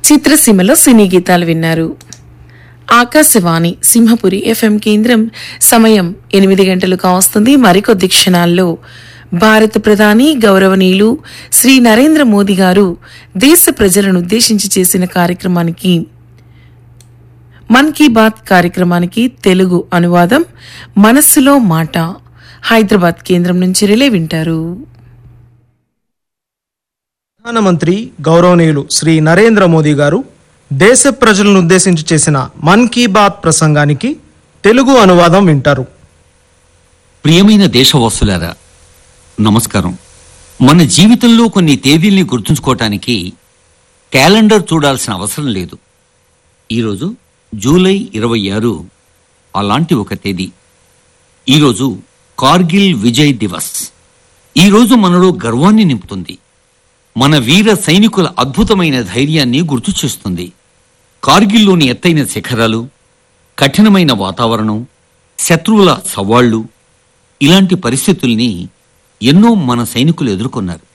చిత్రసీమలో సినీ గీతాలు విన్నారు ఆకాశవాణి సింహపురి ఎఫ్ఎం కేంద్రం సమయం ఎనిమిది గంటలు కావస్తుంది మరికొద్ది క్షణాల్లో భారత ప్రధాని గౌరవనీయులు శ్రీ నరేంద్ర మోదీ గారు దేశ ప్రజలను ఉద్దేశించి చేసిన కార్యక్రమానికి మన్ కీ బాత్ కార్యక్రమానికి తెలుగు అనువాదం మనస్సులో మాట హైదరాబాద్ కేంద్రం నుంచి రిలే వింటారు ప్రధానమంత్రి గౌరవనీయులు శ్రీ నరేంద్ర మోదీ గారు దేశ ప్రజలను ఉద్దేశించి చేసిన మన్ కీ బాత్ ప్రసంగానికి తెలుగు అనువాదం వింటారు ప్రియమైన దేశవాసులారా నమస్కారం మన జీవితంలో కొన్ని తేదీల్ని గుర్తుంచుకోవటానికి క్యాలెండర్ చూడాల్సిన అవసరం లేదు ఈరోజు జూలై ఇరవై ఆరు అలాంటి ఒక తేదీ ఈరోజు కార్గిల్ విజయ్ దివస్ ఈరోజు మనలో గర్వాన్ని నింపుతుంది మన వీర సైనికుల అద్భుతమైన ధైర్యాన్ని గుర్తు చేస్తుంది కార్గిల్లోని ఎత్తైన శిఖరాలు కఠినమైన వాతావరణం శత్రువుల సవాళ్లు ఇలాంటి పరిస్థితుల్ని ఎన్నో మన సైనికులు ఎదుర్కొన్నారు